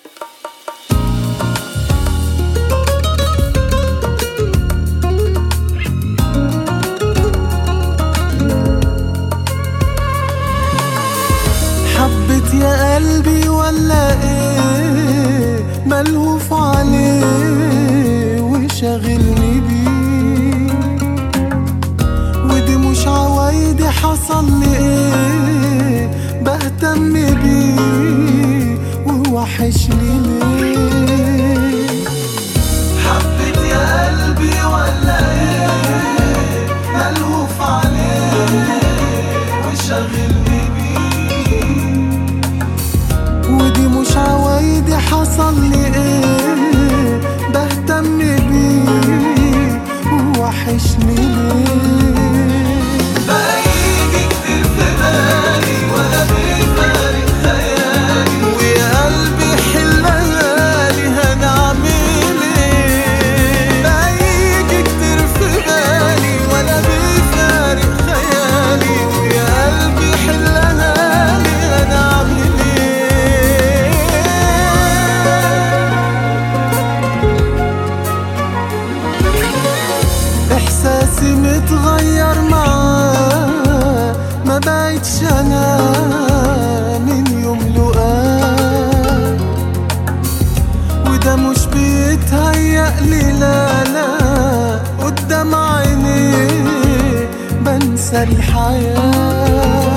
حبت يا قلبي ولا ايه ملهوف عليه وشاغلني بيه ودي مش عوايدي حصل لي ايه بهتم بيه ووحشني ليه حبت يا قلبي ولا ايه ملهوف عليه وشاغلني بيه ودي مش عوايدي حصل لي ايه بهتم بيه ووحشني ليه بقى يجي كتير في بالي ولا بيفارق خيالي ويا قلبي حلالي هنعمل ايه بقى يجي كتير في بالي ولا بيفارق خيالي ويا قلبي حلالي هنعمل ايه احساسي متغير معاه ما بقتش انا من يوم لقاه وده مش بيتهيأ لي لا لا قدام عينيه بنسى الحياه